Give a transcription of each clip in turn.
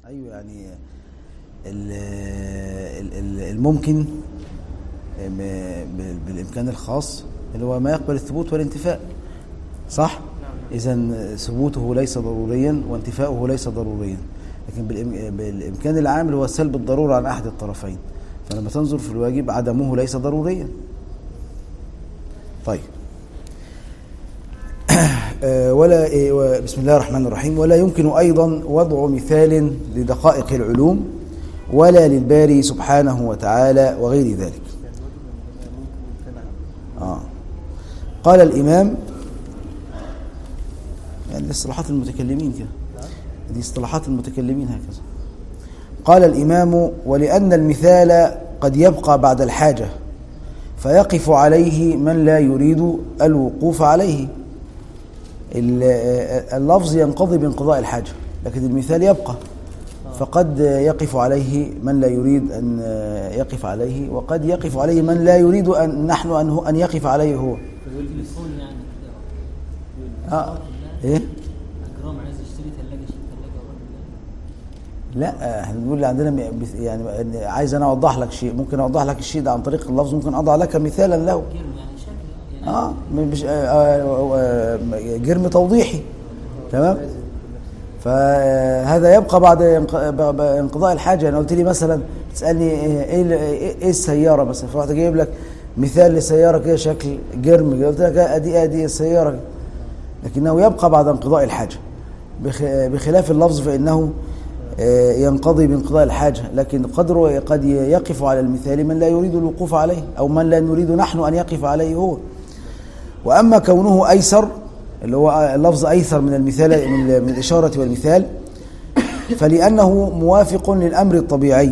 ايوه يعني الممكن بالامكان الخاص اللي هو ما يقبل الثبوت والانتفاء صح اذا ثبوته ليس ضروريا وانتفاؤه ليس ضروريا لكن بالامكان العام اللي هو سلب الضروره عن احد الطرفين فلما تنظر في الواجب عدمه ليس ضروريا طيب آه، ولا إيه، بسم الله الرحمن الرحيم ولا يمكن أيضا وضع مثال لدقائق العلوم ولا للباري سبحانه وتعالى وغير ذلك آه. قال الإمام يعني اصطلاحات المتكلمين كده دي اصطلاحات المتكلمين هكذا قال الإمام ولأن المثال قد يبقى بعد الحاجة فيقف عليه من لا يريد الوقوف عليه اللفظ ينقضي بانقضاء الحاجة لكن المثال يبقى فقد يقف عليه من لا يريد أن يقف عليه وقد يقف عليه من لا يريد أن نحن أن, أن يقف عليه هو آه. إيه؟ لا احنا بنقول عندنا يعني عايز انا اوضح لك شيء ممكن اوضح لك الشيء ده عن طريق اللفظ ممكن اضع لك مثالا له اه مش آه, آه, آه جرم توضيحي تمام فهذا يبقى بعد انقضاء الحاجه انا قلت لي مثلا تسالني ايه ايه السياره مثلا فرحت جايب لك مثال لسياره كده شكل جرم قلت لك ادي ادي السياره لكنه يبقى بعد انقضاء الحاجه بخلاف اللفظ فانه آه، ينقضي بانقضاء الحاجة لكن قدره قد يقف على المثال من لا يريد الوقوف عليه أو من لا نريد نحن أن يقف عليه هو وأما كونه أيسر اللي هو اللفظ أيسر من المثال من الإشارة والمثال فلأنه موافق للأمر الطبيعي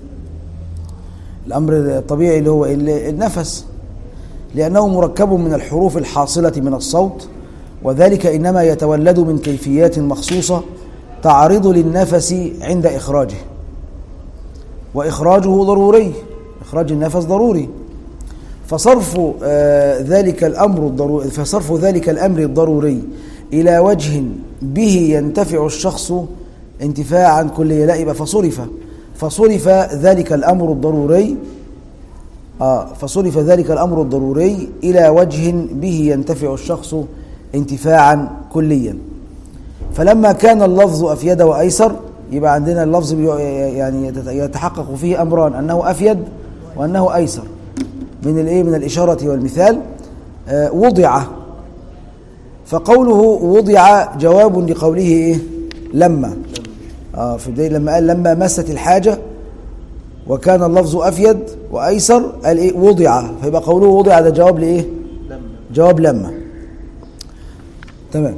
الأمر الطبيعي اللي هو النفس لأنه مركب من الحروف الحاصلة من الصوت وذلك إنما يتولد من كيفيات مخصوصة تعرض للنفس عند إخراجه وإخراجه ضروري إخراج النفس ضروري فصرف آه، ذلك الأمر الضروري فصرف ذلك الأمر الضروري إلى وجه به ينتفع الشخص انتفاعا كليا لا يبقى فصرف فصرف ذلك الأمر الضروري آه فصرف ذلك الأمر الضروري إلى وجه به ينتفع الشخص انتفاعا كليا فلما كان اللفظ أفيد وأيسر يبقى عندنا اللفظ يعني يتحقق فيه أمران أنه أفيد وأنه أيسر من الإيه من الإشارة والمثال آه، وضع فقوله وضع جواب لقوله إيه لما آه في بداية لما قال لما مست الحاجة وكان اللفظ أفيد وأيسر قال إيه وضع فيبقى قوله وضع ده جواب لإيه لما جواب لما تمام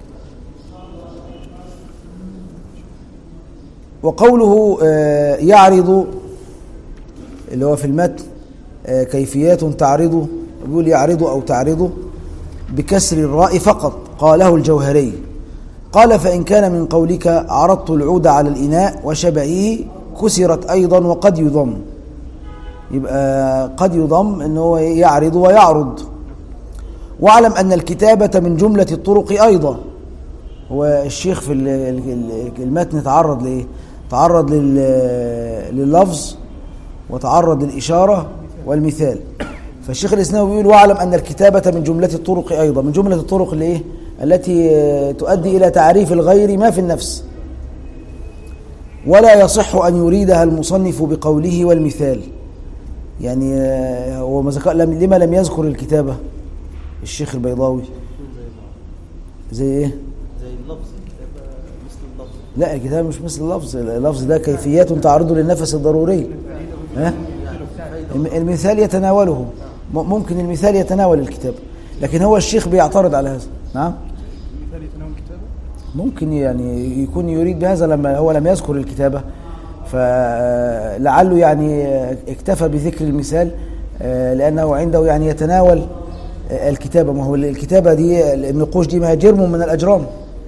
وقوله آه، يعرض اللي هو في المتن آه، كيفيات تعرض يقول يعرض أو تعرض بكسر الراء فقط قاله الجوهري قال فإن كان من قولك عرضت العود على الإناء وشبهه كسرت أيضا وقد يضم يبقى قد يضم أنه يعرض ويعرض واعلم أن الكتابة من جملة الطرق أيضا هو الشيخ في المتن تعرض لإيه تعرض لللفظ وتعرض للإشارة والمثال فالشيخ الإسلام بيقول واعلم أن الكتابة من جملة الطرق أيضا من جملة الطرق اللي إيه؟ التي تؤدي إلى تعريف الغير ما في النفس ولا يصح أن يريدها المصنف بقوله والمثال يعني هو لما لم يذكر الكتابة الشيخ البيضاوي زي ايه لا الكتاب مش مثل اللفظ اللفظ ده كيفيات تعرض للنفس الضروري ها المثال يتناوله ممكن المثال يتناول الكتاب لكن هو الشيخ بيعترض على هذا نعم ممكن يعني يكون يريد بهذا لما هو لم يذكر الكتابة فلعله يعني اكتفى بذكر المثال آه، لأنه عنده يعني يتناول الكتابة ما هو الكتابة دي النقوش دي ما جرم من الأجرام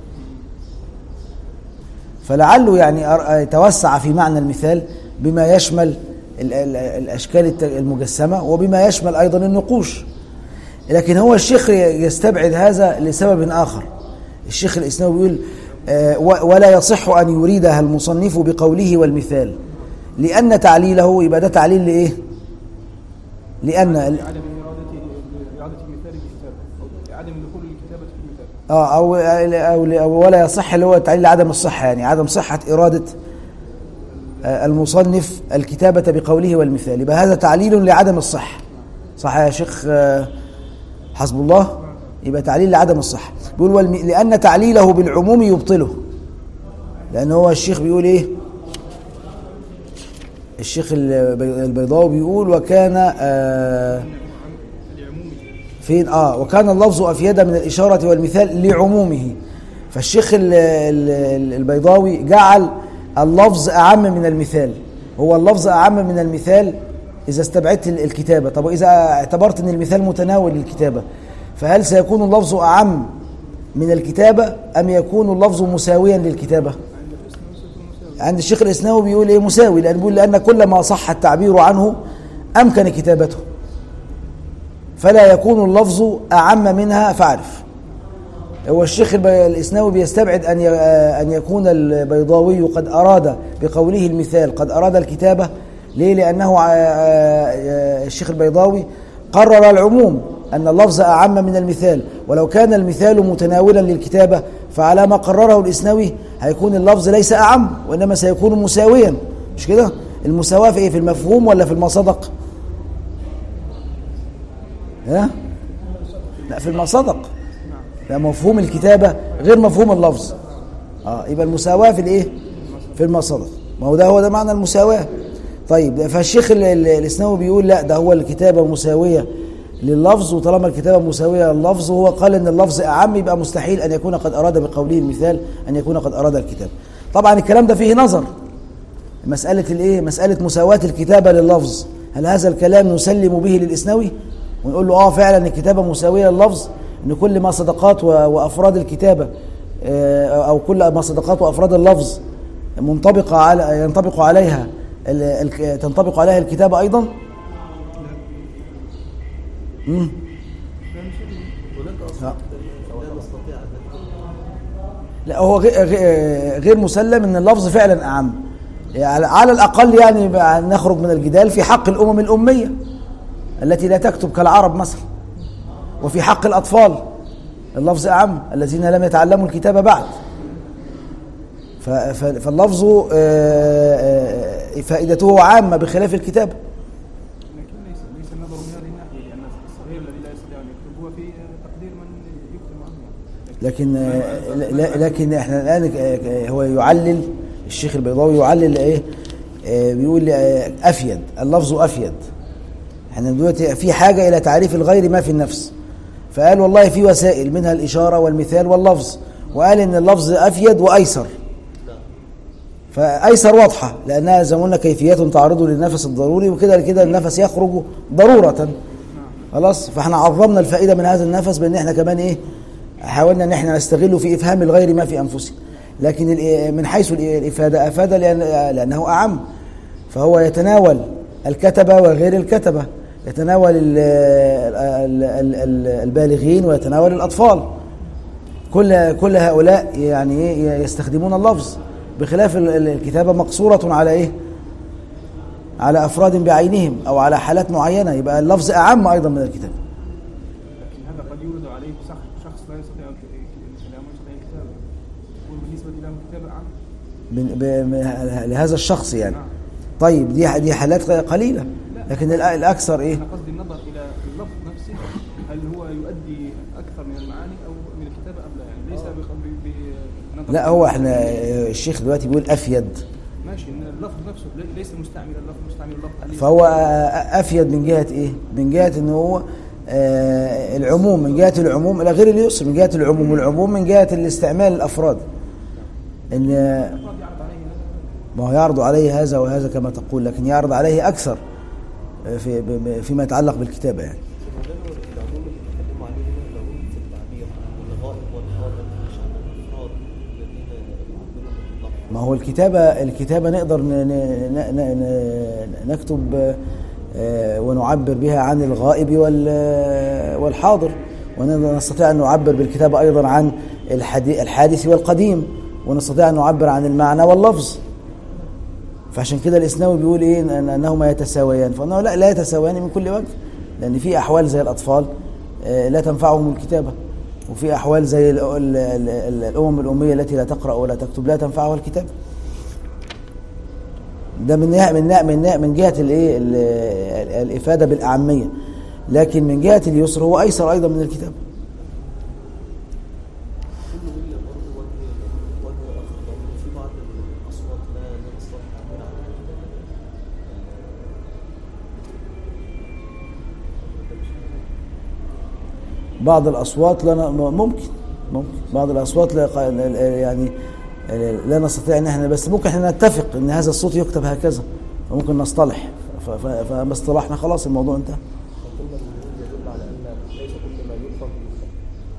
فلعله يعني يتوسع في معنى المثال بما يشمل الأشكال المجسمة وبما يشمل أيضا النقوش لكن هو الشيخ يستبعد هذا لسبب آخر الشيخ الإسلامي بيقول آه، و- ولا يصح أن يريدها المصنف بقوله والمثال لأن تعليله يبقى ده تعليل لإيه لأن لعدم إرادة إرادة مثال الكتابة أو عدم دخول الكتابة في المثال اه او او أو ولا يصح اللي هو تعليل عدم الصحه يعني عدم صحه اراده آه، المصنف الكتابه بقوله والمثال يبقى هذا تعليل لعدم الصحه صح يا شيخ آه، حسب الله يبقى تعليل لعدم الصحه بيقول والم... لان تعليله بالعموم يبطله لان هو الشيخ بيقول ايه الشيخ البي- البيضاوي بيقول وكان آه فين اه وكان اللفظ افيد من الاشاره والمثال لعمومه فالشيخ ال- ال- البيضاوي جعل اللفظ اعم من المثال هو اللفظ اعم من المثال اذا استبعدت ال- الكتابه طب واذا اعتبرت ان المثال متناول للكتابه فهل سيكون اللفظ اعم من الكتابه ام يكون اللفظ مساويا للكتابه عند الشيخ الاسناوي بيقول ايه مساوي لان بيقول لان كل ما صح التعبير عنه امكن كتابته فلا يكون اللفظ أعم منها فاعرف هو الشيخ البي- الإسناوي بيستبعد أن ي- أن يكون البيضاوي قد أراد بقوله المثال قد أراد الكتابة ليه؟ لأنه ع- ع- الشيخ البيضاوي قرر العموم أن اللفظ أعم من المثال ولو كان المثال متناولا للكتابة فعلى ما قرره الإسناوي هيكون اللفظ ليس أعم وإنما سيكون مساويا مش كده؟ المساواة في إيه؟ في المفهوم ولا في المصدق؟ ها؟ لا في المصدق لا مفهوم الكتابة غير مفهوم اللفظ اه يبقى المساواة في الايه في المصدق ما هو ده هو ده معنى المساواة طيب فالشيخ ال- ال- الاسناوي بيقول لا ده هو الكتابة مساوية لللفظ وطالما الكتابة مساوية لللفظ وهو قال ان اللفظ اعم يبقى مستحيل ان يكون قد اراد بقوله المثال ان يكون قد اراد الكتاب طبعا الكلام ده فيه نظر مسألة الايه مسألة مساواة الكتابة لللفظ هل هذا الكلام نسلم به للإسنوي ونقول له اه فعلا الكتابة مساوية لللفظ ان كل ما صدقات و- وافراد الكتابة آه، او كل ما صدقات وافراد اللفظ منطبقة على ينطبق عليها ال- ال- تنطبق عليها الكتابة ايضا مم. آه. لا هو غي- غي- غير مسلم ان اللفظ فعلا اعم يعني على الاقل يعني بقى نخرج من الجدال في حق الامم الاميه التي لا تكتب كالعرب مثلا وفي حق الاطفال اللفظ اعم الذين لم يتعلموا الكتابه بعد ف- ف- فاللفظ آه، آه، فائدته عامه بخلاف الكتابه لكن ليس ليس النظر من هذه الناحية لأن الصغير الذي لا يستطيع أن يكتب هو في تقدير من يكتب عنه لكن آه، لا- لكن احنا الان آه، هو يعلل الشيخ البيضاوي يعلل ايه آه، بيقول آه، افيد اللفظ افيد احنا دلوقتي في حاجه الى تعريف الغير ما في النفس فقال والله في وسائل منها الاشاره والمثال واللفظ وقال ان اللفظ افيد وايسر فايسر واضحه لانها زي ما قلنا كيفيه تعرض للنفس الضروري وكده كده النفس يخرج ضروره خلاص فاحنا عظمنا الفائده من هذا النفس بان احنا كمان ايه حاولنا ان احنا نستغله في افهام الغير ما في انفسهم لكن الإ- من حيث الإ- الافاده افاد لأن لانه اعم فهو يتناول الكتبه وغير الكتبه يتناول ال- ال- ال- ال- البالغين ويتناول الاطفال كل كل هؤلاء يعني إيه يستخدمون اللفظ بخلاف ال- ال- الكتابه مقصوره على ايه على افراد بعينهم او على حالات معينه يبقى اللفظ اعم ايضا من الكتابه لكن هذا قد يورد عليه شخص شخص لا يستطيع الكلام ويستطيع الكتابة يقول بالنسبة له الكتابة أعم بن- ب- م- لهذا الشخص يعني نعم. طيب دي دي حالات قليله لكن الأ- الاكثر ايه أنا قصدي النظر إلى اللفظ نفسه هل هو يؤدي أكثر من المعاني أو من الكتابة أم لا يعني ليس بخ- ب- بنظر لا هو احنا الشيخ دلوقتي بيقول افيد ماشي إن اللفظ نفسه لي- ليس مستعمل اللفظ مستعمل اللفظ عليه. فهو افيد من جهه ايه من جهه ان هو آه، العموم من جهه العموم الى غير اليسر من جهه العموم والعموم من جهه الاستعمال الافراد ان آه، الأفراد يعرض عليه هذا ما هو يعرض عليه هذا وهذا كما تقول لكن يعرض عليه اكثر آه، في ب- ب- فيما يتعلق بالكتابه يعني العموم اللي بيتكلموا عليه هنا العموم في التعبير عن الغائب والحاضر مش عن الافراد الذين يعبرون باللفظ ما هو الكتابة الكتابة نقدر ن- ن- ن- ن- نكتب آه، ونعبر بها عن الغائب وال- والحاضر ونستطيع أن نعبر بالكتابة أيضا عن الحدي- الحادث والقديم ونستطيع أن نعبر عن المعنى واللفظ فعشان كده الإسناوي بيقول إيه إن- أنهما يتساويان فأنه لا لا يتساويان من كل وجه لأن في أحوال زي الأطفال آه، لا تنفعهم الكتابة وفي أحوال زي ال- ال- ال- ال- الأمم الأمية التي لا تقرأ ولا تكتب لا تنفعها الكتابة ده من ناحية من ناحية من ناحية من جهة الايه ال- ال- الإفادة بالأعمية لكن من جهة اليسر هو أيسر أيضا من الكتاب كله إلا برضه وجه وجه آخر برضه في بعض الأصوات لا لا نستطيع التعبير عنها بعض الأصوات لا ن- ممكن ممكن بعض الأصوات لا يق- يعني لا نستطيع ان احنا بس ممكن احنا نتفق ان هذا الصوت يكتب هكذا وممكن نصطلح ف- ف- فباصطلاحنا خلاص الموضوع انتهى وكلمة الوجود يدل على أن ليس كل ما يلفظ يفهم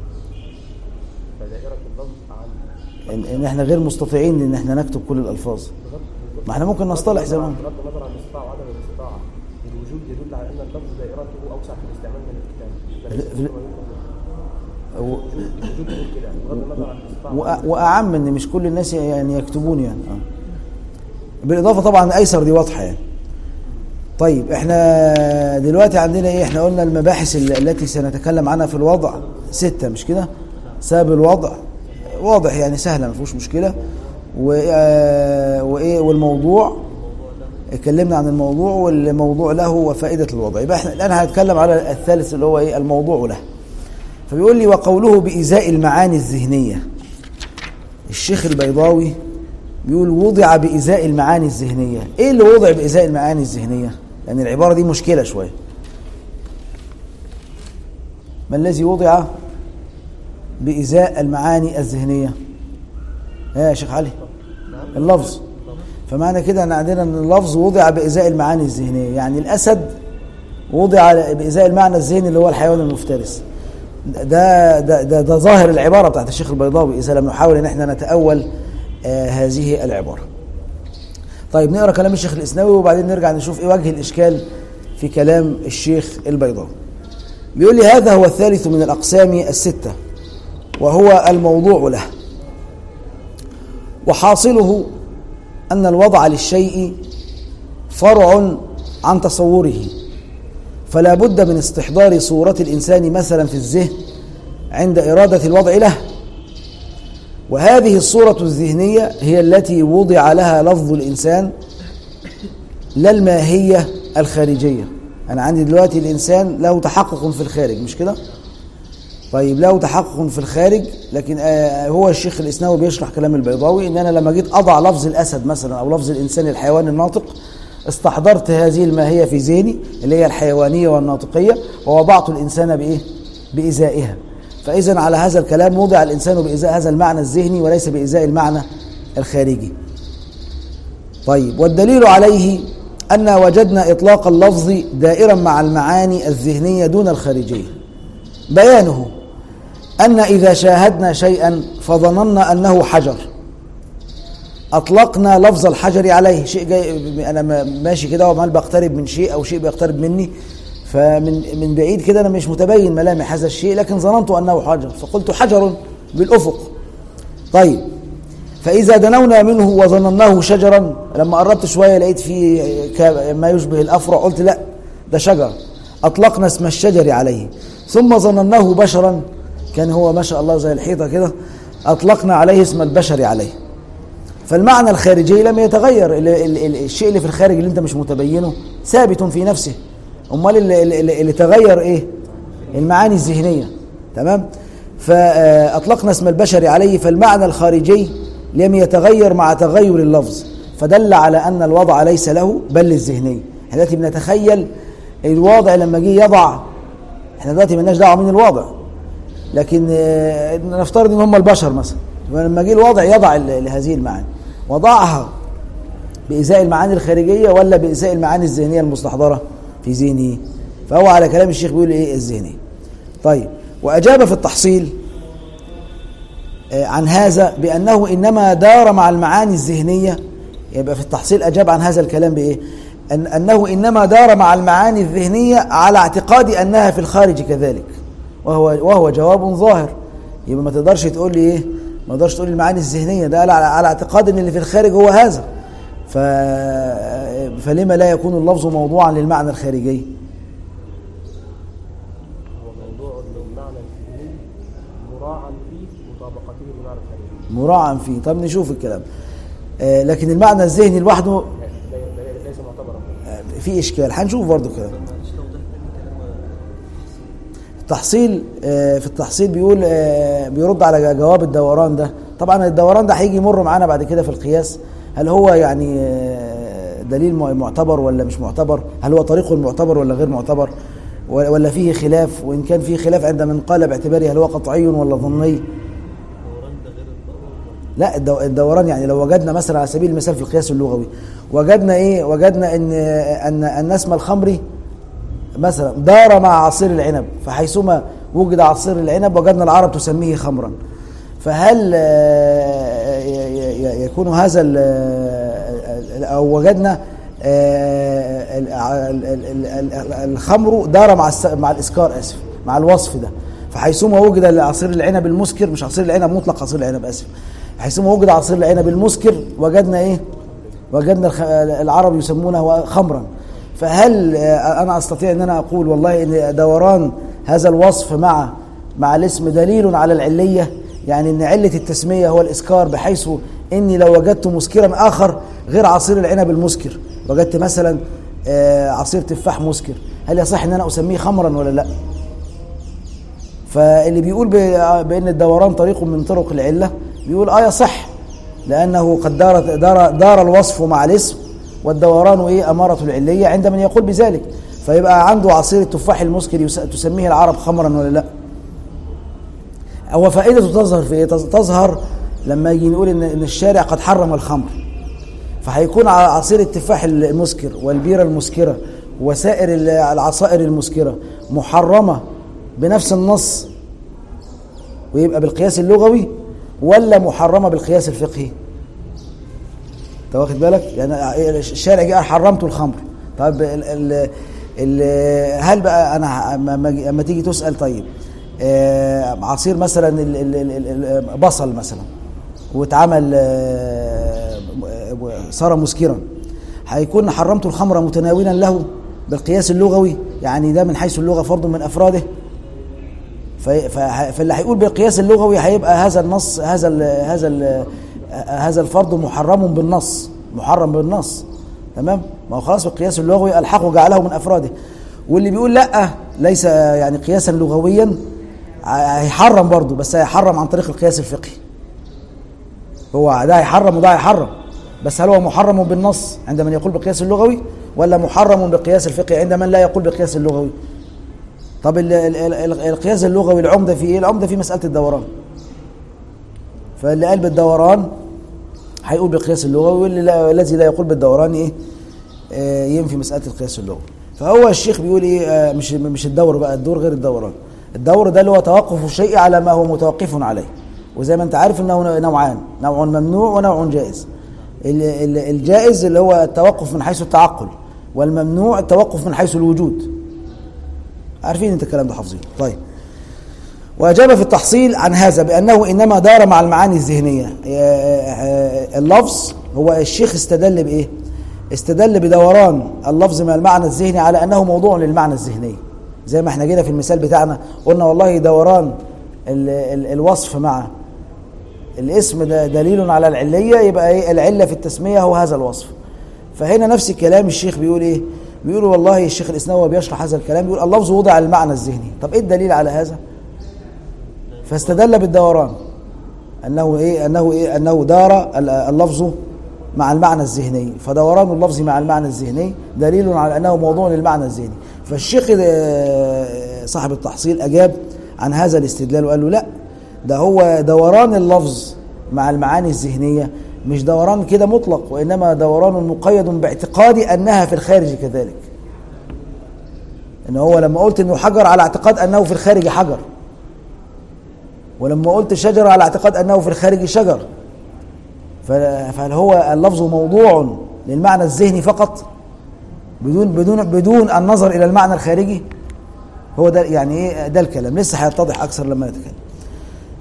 فدائرة اللفظ عن ان, إن احنا غير مستطيعين ان احنا نكتب كل الالفاظ بغض ما احنا ممكن نصطلح زي ما بغض النظر عن الاستطاعة وعدم الاستطاعة الوجود يدل على أن اللفظ دائرته أوسع في الاستعمال من الكتاب فليس كل ما يلفظ و- الوجود يقول كده بغض النظر عن الاستطاعة وأ- واعم ان مش كل الناس يعني يكتبون يعني آه. بالاضافه طبعا ايسر دي واضحه يعني طيب احنا دلوقتي عندنا ايه احنا قلنا المباحث ال- التي سنتكلم عنها في الوضع ستة مش كده سبب الوضع واضح يعني سهلة ما فيهوش مشكلة و- آه، وايه والموضوع اتكلمنا عن الموضوع والموضوع له وفائدة الوضع يبقى احنا الان هنتكلم على الثالث اللي هو ايه الموضوع له فبيقول لي وقوله بإزاء المعاني الذهنية الشيخ البيضاوي بيقول وضع بإزاء المعاني الذهنية ايه اللي وضع بإزاء المعاني الذهنية يعني العبارة دي مشكلة شوية ما الذي وضع بإزاء المعاني الذهنية ها يا شيخ علي اللفظ فمعنى كده ان عندنا ان اللفظ وضع بإزاء المعاني الذهنية يعني الأسد وضع بإزاء المعنى الذهني اللي هو الحيوان المفترس ده ده ده, ده ظاهر العبارة بتاعت الشيخ البيضاوي إذا لم نحاول ان احنا نتأول آه هذه العبارة طيب نقرا كلام الشيخ الاسناوي وبعدين نرجع نشوف ايه وجه الاشكال في كلام الشيخ البيضاوي بيقول لي هذا هو الثالث من الاقسام السته وهو الموضوع له وحاصله ان الوضع للشيء فرع عن تصوره فلا بد من استحضار صوره الانسان مثلا في الذهن عند اراده الوضع له وهذه الصورة الذهنية هي التي وضع لها لفظ الإنسان لا الماهية الخارجية أنا عندي دلوقتي الإنسان له تحقق في الخارج مش كده؟ طيب له تحقق في الخارج لكن آه هو الشيخ الإسناوي بيشرح كلام البيضاوي إن أنا لما جيت أضع لفظ الأسد مثلا أو لفظ الإنسان الحيوان الناطق استحضرت هذه الماهية في ذهني اللي هي الحيوانية والناطقية ووضعت الإنسان بإيه؟ بإزائها فإذا على هذا الكلام وضع الإنسان بإزاء هذا المعنى الذهني وليس بإزاء المعنى الخارجي طيب والدليل عليه أن وجدنا إطلاق اللفظ دائرا مع المعاني الذهنية دون الخارجية بيانه أن إذا شاهدنا شيئا فظننا أنه حجر أطلقنا لفظ الحجر عليه شيء جاي أنا ماشي كده وعمال بقترب من شيء أو شيء بيقترب مني فمن من بعيد كده انا مش متبين ملامح هذا الشيء لكن ظننت انه حجر فقلت حجر بالافق طيب فاذا دنونا منه وظنناه شجرا لما قربت شويه لقيت فيه ما يشبه الافرع قلت لا ده شجر اطلقنا اسم الشجر عليه ثم ظنناه بشرا كان هو ما شاء الله زي الحيطه كده اطلقنا عليه اسم البشر عليه فالمعنى الخارجي لم يتغير الشيء اللي في الخارج اللي انت مش متبينه ثابت في نفسه امال اللي, اللي, اللي تغير ايه المعاني الذهنيه تمام فاطلقنا اسم البشر عليه فالمعنى الخارجي لم يتغير مع تغير اللفظ فدل على ان الوضع ليس له بل للذهني احنا دلوقتي بنتخيل الواضع لما جه يضع احنا دلوقتي مالناش دعوه من الواضع لكن نفترض ان هم البشر مثلا لما جه الواضع يضع لهذه المعاني وضعها بإزاء المعاني الخارجية ولا بإزاء المعاني الذهنية المستحضرة في ذهنه فهو على كلام الشيخ بيقول ايه الذهني طيب وأجاب في التحصيل عن هذا بأنه إنما دار مع المعاني الذهنية يبقى في التحصيل أجاب عن هذا الكلام بإيه أن أنه إنما دار مع المعاني الذهنية على اعتقاد أنها في الخارج كذلك وهو وهو جواب ظاهر يبقى ما تقدرش تقول لي إيه ما اقدرش تقول المعاني الذهنيه ده على, على اعتقاد ان اللي في الخارج هو هذا ف... فلما لا يكون اللفظ موضوعا للمعنى الخارجي هو موضوع المعنى الذهني مراعا في مطابقته للمعنى الخارجي مراعا فيه طب نشوف الكلام آه، لكن المعنى الذهني لوحده لا- لا- ليس معتبرا آه، في اشكال هنشوف برضو كلام معلش لو ده تاني كلام التحصيل آه، في التحصيل بيقول آه، بيرد على جواب الدوران ده طبعا الدوران ده هيجي يمر معانا بعد كده في القياس هل هو يعني آه، دليل مع- معتبر ولا مش معتبر هل هو طريقه المعتبر ولا غير معتبر و- ولا فيه خلاف وان كان فيه خلاف عند من قال باعتباره هل هو قطعي ولا ظني دوران ده غير الدوران لا الدو- الدوران يعني لو وجدنا مثلا على سبيل المثال في القياس اللغوي وجدنا ايه وجدنا ان ان ان اسم الخمر مثلا دار مع عصير العنب فحيثما وجد عصير العنب وجدنا العرب تسميه خمرا فهل آه، ي- ي- يكون هذا ال- ال- او وجدنا آه، ال- ال- ال- ال- الخمر دار مع الس- مع الاسكار اسف مع الوصف ده فحيثما وجد عصير العنب المسكر مش عصير العنب مطلق عصير العنب اسف حيثما وجد عصير العنب المسكر وجدنا ايه وجدنا الخ- العرب يسمونه خمرا فهل آه، انا استطيع ان انا اقول والله ان دوران هذا الوصف مع مع الاسم دليل على العليه يعني ان عله التسميه هو الاسكار بحيث اني لو وجدت مسكرا اخر غير عصير العنب المسكر وجدت مثلا آه، عصير تفاح مسكر هل يصح ان انا اسميه خمرا ولا لا فاللي بيقول ب- بان الدوران طريق من طرق العله بيقول اه يصح لانه قد دار دار دار الوصف مع الاسم والدوران ايه اماره العليه عند من يقول بذلك فيبقى عنده عصير التفاح المسكر يس- تسميه العرب خمرا ولا لا هو فائدته تظهر في ايه تظ- تظهر لما يجي نقول ان ان الشارع قد حرم الخمر فهيكون ع- عصير التفاح المسكر والبيرة المسكرة وسائر ال- العصائر المسكرة محرمة بنفس النص ويبقى بالقياس اللغوي ولا محرمة بالقياس الفقهي انت واخد بالك يعني الشارع جه قال حرمت الخمر طب ال ال ال هل بقى انا اما اما- اما تيجي تسال طيب آه، عصير مثلا ال- ال- ال- ال- بصل مثلا واتعمل آه، صار مسكرا هيكون حرمت الخمر متناولا له بالقياس اللغوي يعني ده من حيث اللغه فرد من افراده في- فه- فاللي هيقول بالقياس اللغوي هيبقى هذا النص هذا ال هذا ال هذا الفرض محرم بالنص محرم بالنص تمام ما هو خلاص بالقياس اللغوي الحقه جعله من افراده واللي بيقول لا ليس يعني قياسا لغويا ه- هيحرم برضه بس هيحرم عن طريق القياس الفقهي هو ده هيحرم وده هيحرم بس هل هو محرم بالنص عند من يقول بالقياس اللغوي ولا محرم بالقياس الفقهي عند من لا يقول بالقياس اللغوي طب ال- ال- ال- القياس اللغوي العمده في ايه العمده في مساله الدوران فاللي قال بالدوران هيقول بالقياس اللغوي واللي لا الذي لا يقول بالدوران ايه آه ينفي مساله القياس اللغوي فهو الشيخ بيقول ايه آه مش مش الدور بقى الدور غير الدوران الدور ده اللي هو توقف الشيء على ما هو متوقف عليه وزي ما انت عارف انه نوعان نوع ممنوع ونوع جائز ال- ال- الجائز اللي هو التوقف من حيث التعقل والممنوع التوقف من حيث الوجود عارفين انت الكلام ده حافظين طيب وأجاب في التحصيل عن هذا بأنه إنما دار مع المعاني الذهنية آه، آه، اللفظ هو الشيخ استدل بإيه استدل بدوران اللفظ من المعنى الذهني على أنه موضوع للمعنى الذهني زي ما احنا جينا في المثال بتاعنا قلنا والله دوران ال ال الوصف مع الاسم ده دليل على العلية يبقى ايه العلة في التسمية هو هذا الوصف فهنا نفس الكلام الشيخ بيقول ايه بيقول والله الشيخ الاسناوي وهو بيشرح هذا الكلام بيقول اللفظ وضع المعنى الذهني طب ايه الدليل على هذا فاستدل بالدوران انه ايه انه ايه انه دار ال- اللفظ مع المعنى الذهني فدوران اللفظ مع المعنى الذهني دليل على انه موضوع للمعنى الذهني فالشيخ آه، صاحب التحصيل اجاب عن هذا الاستدلال وقال له لا ده هو دوران اللفظ مع المعاني الذهنيه مش دوران كده مطلق وانما دوران مقيد باعتقاد انها في الخارج كذلك ان هو لما قلت انه حجر على اعتقاد انه في الخارج حجر ولما قلت شجرة على اعتقاد أنه في الخارج شجر ف- فهل هو اللفظ موضوع للمعنى الذهني فقط بدون بدون بدون النظر إلى المعنى الخارجي هو ده يعني إيه ده الكلام لسه هيتضح أكثر لما نتكلم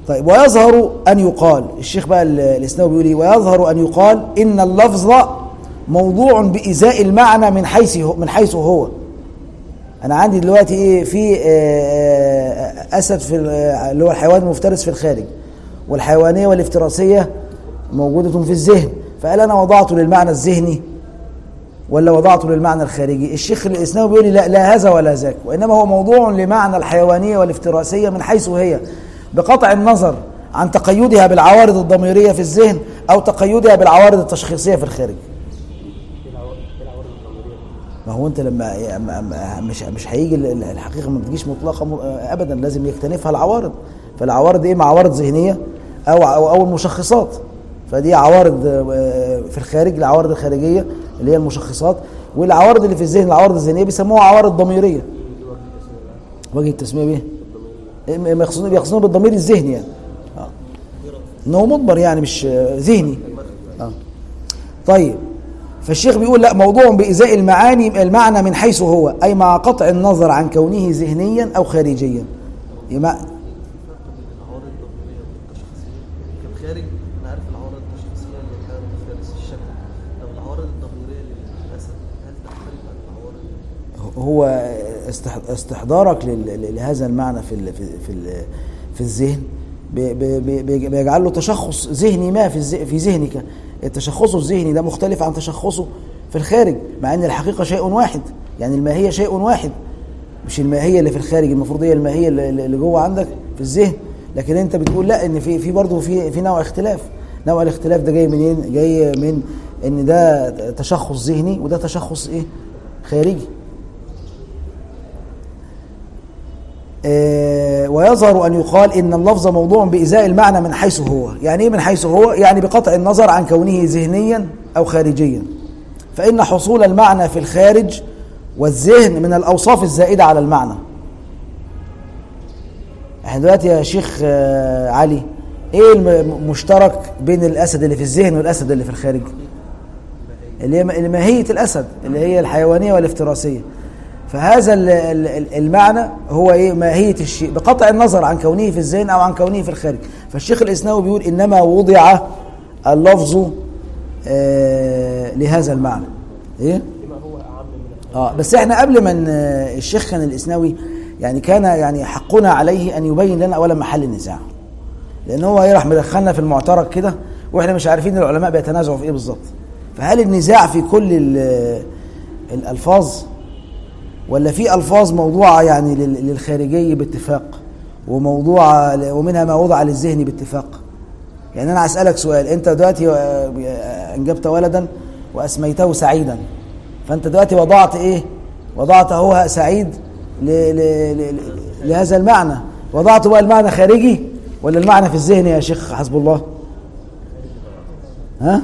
طيب ويظهر أن يقال الشيخ بقى ال- الإسناوي بيقول إيه ويظهر أن يقال إن اللفظ موضوع بإزاء المعنى من حيث هو من حيث هو أنا عندي دلوقتي إيه في آه، آه، أسد في ال- آه، اللي هو الحيوان المفترس في الخارج والحيوانية والافتراسية موجودة في الذهن فقال أنا وضعته للمعنى الذهني ولا وضعته للمعنى الخارجي الشيخ الإسلامي بيقول لي لا, لا هذا ولا ذاك وإنما هو موضوع لمعنى الحيوانية والافتراسية من حيث هي بقطع النظر عن تقيدها بالعوارض الضميرية في الذهن أو تقيدها بالعوارض التشخيصية في الخارج ايه العوارض إيه العوارض الضميريه ما هو انت لما ما- ما- مش مش هيجي ال- ال- الحقيقه ما بتجيش مطلقه م- ابدا لازم يكتنفها العوارض فالعوارض ايه مع عوارض ذهنيه او او, أو المشخصات فدي عوارض آه، في الخارج العوارض الخارجيه اللي هي المشخصات والعوارض اللي في الذهن العوارض الذهنيه بيسموها عوارض ضميريه وجه التسميه بيه إيه، ما يقصدون يقصدون بالضمير الذهني يعني آه. انه مضمر يعني مش آه، ذهني آه. طيب فالشيخ بيقول لا موضوع بإزاء المعاني المعنى من حيث هو أي مع قطع النظر عن كونه ذهنيا أو خارجيا يما- العوارض الضميريه والتشخيصيه في الخارج انا عارف العوارض التشخيصيه اللي كان مفترس الشكل طب العوارض الضميريه للاسد هل تختلف عن العوارض هو استح- استحضارك لل- لهذا المعنى في ال- في في ال- في الذهن بي- بي- بي- بي- بيجعل له تشخص ذهني ما في الذ- في ذهنك التشخص الذهني ده مختلف عن تشخصه في الخارج مع ان الحقيقه شيء واحد يعني الماهيه شيء واحد مش الماهيه اللي في الخارج المفروض هي الماهيه اللي اللي جوه عندك في الذهن لكن انت بتقول لا ان في في برضه في في نوع اختلاف نوع الاختلاف ده جاي منين جاي من ان ده تشخص ذهني وده تشخص ايه خارجي آه، ويظهر أن يقال إن اللفظ موضوع بإزاء المعنى من حيث هو يعني إيه من حيث هو؟ يعني بقطع النظر عن كونه ذهنيا أو خارجيا فإن حصول المعنى في الخارج والذهن من الأوصاف الزائدة على المعنى احنا دلوقتي يا شيخ آه، علي ايه المشترك بين الاسد اللي في الذهن والاسد اللي في الخارج اللي هي اللي ماهيه الاسد اللي هي الحيوانيه والافتراسيه فهذا ال- ال- ال- المعنى هو ايه ماهيه الشيء بقطع النظر عن كونه في الذهن او عن كونه في الخارج فالشيخ الاسناوي بيقول انما وضع اللفظ آه لهذا المعنى ايه لما هو اعم من اه بس احنا قبل ما ن- الشيخ كان الاسناوي يعني كان يعني حقنا عليه ان يبين لنا اولا محل النزاع لان هو ايه راح مدخلنا في المعترك كده واحنا مش عارفين العلماء بيتنازعوا في ايه بالظبط فهل النزاع في كل ال- الالفاظ ولا في الفاظ موضوعه يعني لل- للخارجي باتفاق وموضوعه ل- ومنها ما وضع للذهني باتفاق يعني انا اسالك سؤال انت دلوقتي آه، انجبت ولدا واسميته سعيدا فانت دلوقتي وضعت ايه وضعت هو سعيد ل... ل... ل... لهذا المعنى وضعت بقى المعنى خارجي ولا المعنى في الذهن يا شيخ حسب الله ها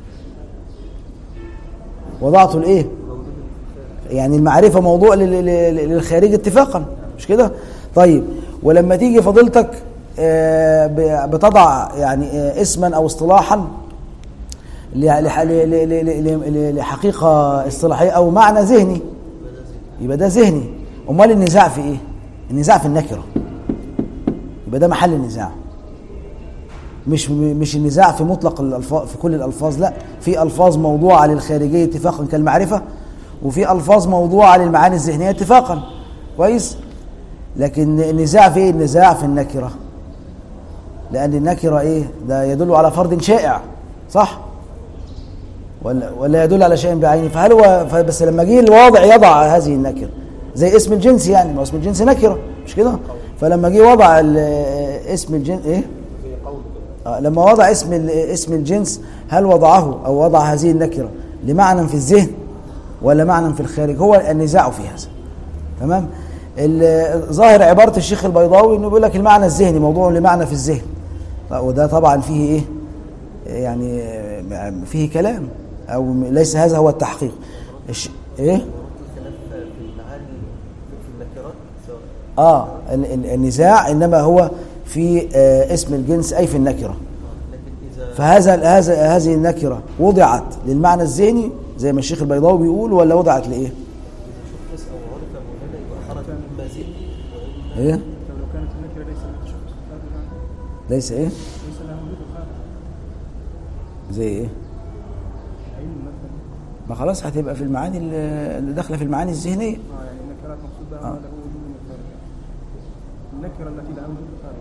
وضعته لايه يعني المعرفة موضوع لل- لل- للخارج اتفاقا مش كده طيب ولما تيجي فضيلتك آه، ب- بتضع يعني آه، اسما او اصطلاحا ل- لح- ل- ل- ل- ل- ل- لحقيقة اصطلاحية او معنى ذهني يبقى ده ذهني امال النزاع في ايه النزاع في النكرة يبقى ده محل النزاع مش مش النزاع في مطلق الالفاظ في كل الالفاظ لا في الفاظ موضوعه للخارجيه اتفاقا كالمعرفه وفي الفاظ موضوعه للمعاني الذهنيه اتفاقا كويس لكن النزاع في ايه النزاع في النكره لان النكره ايه ده يدل على فرد شائع صح ولا ولا يدل على شيء بعينه فهل هو بس لما جه الواضع يضع هذه النكره زي اسم الجنس يعني ما هو اسم الجنس نكره مش كده فلما جه وضع ال- اسم الجنس ايه زي قول آه، لما وضع اسم ال- اسم الجنس هل وضعه او وضع هذه النكره لمعنى في الذهن ولا معنى في الخارج هو النزاع في هذا تمام ال- ظاهر عباره الشيخ البيضاوي انه بيقول لك المعنى الذهني موضوع لمعنى في الذهن لا، وده طبعا فيه ايه يعني آه، فيه كلام او ليس هذا هو التحقيق الش... ايه خلاف في المعاني في النكرات سواء اه ال- ال- النزاع انما هو في آه، اسم الجنس اي في النكره لكن اذا فهذا هذا هذه النكره وضعت للمعنى الذهني زي ما الشيخ البيضاوي بيقول ولا وضعت لايه؟ شخص او عرف مولانا يبقى خرج مما ذهني واما ايه؟ طب لو كانت النكره ليست من الشخص هذا يعني ليس ايه ليس لها وجود خارج زي ايه علم مثلا ما خلاص هتبقى في المعاني ال- اللي داخله في المعاني الذهنيه اه يعني النكرات مقصود بها آه. ما له وجود من الخارج النكره التي لها وجود خارج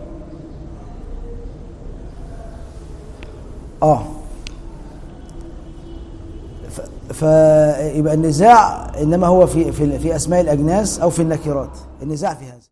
اه ف- فيبقى النزاع انما هو في في في اسماء الاجناس او في النكرات النزاع في هذا